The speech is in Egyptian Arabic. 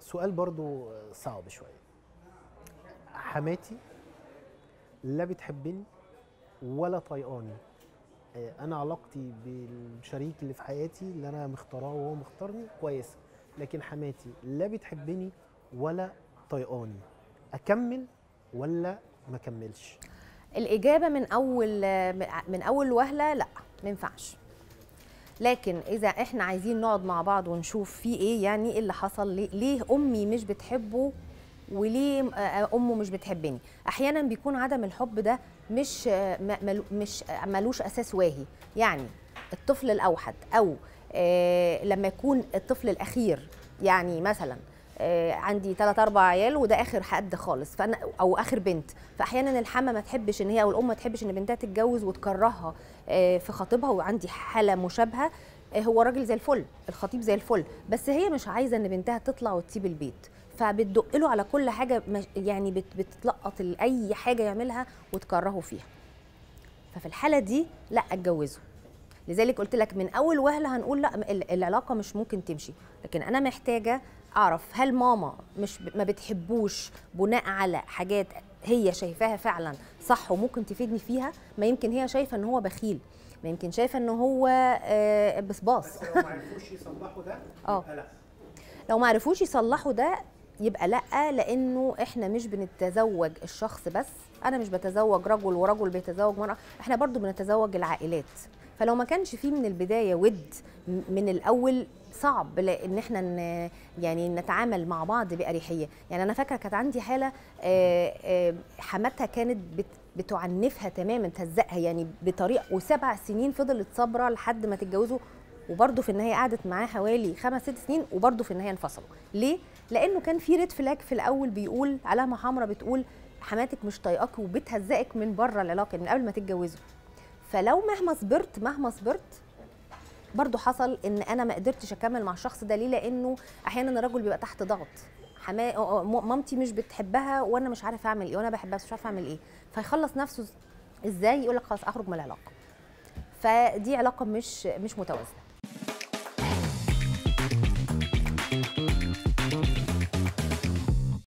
سؤال برضو صعب شويه حماتي لا بتحبني ولا طايقاني آه، انا علاقتي بالشريك اللي في حياتي اللي انا مختاراه وهو مختارني كويسه لكن حماتي لا بتحبني ولا طايقاني اكمل ولا ما اكملش الاجابه من اول من اول وهله لا ما ينفعش لكن اذا احنا عايزين نقعد مع بعض ونشوف في ايه يعني ايه اللي حصل ليه, ليه امي مش بتحبه وليه آه، امه مش بتحبني احيانا بيكون عدم الحب ده مش آه، م- ملو- مش آه، ملوش اساس واهي يعني الطفل الاوحد او آه، لما يكون الطفل الاخير يعني مثلا آه، عندي ثلاث اربع عيال وده اخر حد خالص فانا او اخر بنت فاحيانا الحما ما تحبش ان هي او الام ما تحبش ان بنتها تتجوز وتكرهها آه، في خطيبها وعندي حاله مشابهه آه، هو راجل زي الفل الخطيب زي الفل بس هي مش عايزه ان بنتها تطلع وتسيب البيت فبتدق له على كل حاجه مش- يعني بت- بتتلقط ال- اي حاجه يعملها وتكرهه فيها ففي الحاله دي لا اتجوزه لذلك قلت لك من اول وهله هنقول لا ال- العلاقه مش ممكن تمشي لكن انا محتاجه اعرف هل ماما مش ب- ما بتحبوش بناء على حاجات هي شايفاها فعلا صح وممكن تفيدني فيها ما يمكن هي شايفه ان هو بخيل ما يمكن شايفه ان هو آه، بصباص لو ما عرفوش يصلحوا ده اه لو ما عرفوش يصلحوا ده يبقى لا لانه احنا مش بنتزوج الشخص بس انا مش بتزوج رجل ورجل بيتزوج مرأة احنا برضو بنتزوج العائلات فلو ما كانش فيه من البدايه ود م- من الاول صعب لان احنا ن يعني نتعامل مع بعض باريحيه يعني انا فاكره كانت عندي حاله آه، آه، حماتها كانت بت بتعنفها تماما تهزقها يعني بطريقه وسبع سنين فضلت صابره لحد ما تتجوزوا وبرضه في النهايه قعدت معاه حوالي خمس ست سنين وبرضه في النهايه انفصلوا ليه لانه كان في ريد فلاج في الاول بيقول علامه حمراء بتقول حماتك مش طايقاك وبتهزقك من بره العلاقه من قبل ما تتجوزوا فلو مهما صبرت مهما صبرت برضه حصل ان انا ما قدرتش اكمل مع الشخص ده ليه لانه احيانا الرجل بيبقى تحت ضغط حما... أو- أو- م- مامتي مش بتحبها وانا مش عارف اعمل ايه وانا بحبها بس مش عارف اعمل ايه فيخلص نفسه ازاي يقول لك خلاص اخرج من العلاقه فدي علاقه مش مش متوازنه